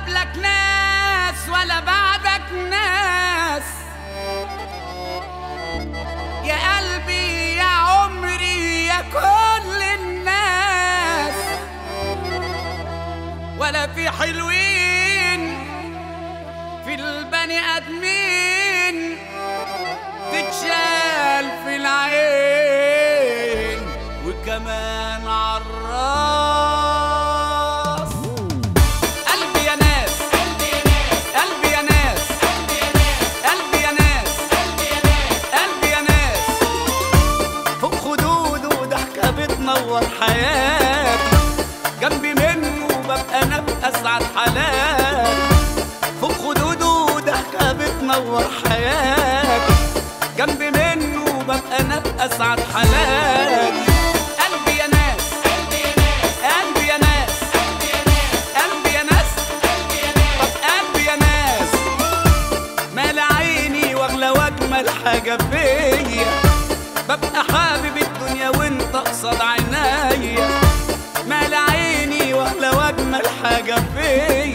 قبلك ناس ولا بعدك ناس يا قلبي يا عمري يا كل الناس ولا في حلوين في البني ادمين تتشال في العين وكمان عالراس قلبي يا ناس قلبي يا ناس قلبي يا ناس قلبي يا ناس فوق خدود وضحكة بتنور حياتي جنبي منه ببقى انا بأسعد حالاتي فوق خدود وضحكة بتنور حياتي جنبي منه ببقى انا بأسعد حالاتي قلبي يا ناس قلبي يا ناس قلبي يا ناس طب قلبي يا ناس مال عيني واغلى واجمل حاجه فيا ببقى حابب الدنيا وانت قصاد عينيا مال عيني واغلى واجمل حاجه فيا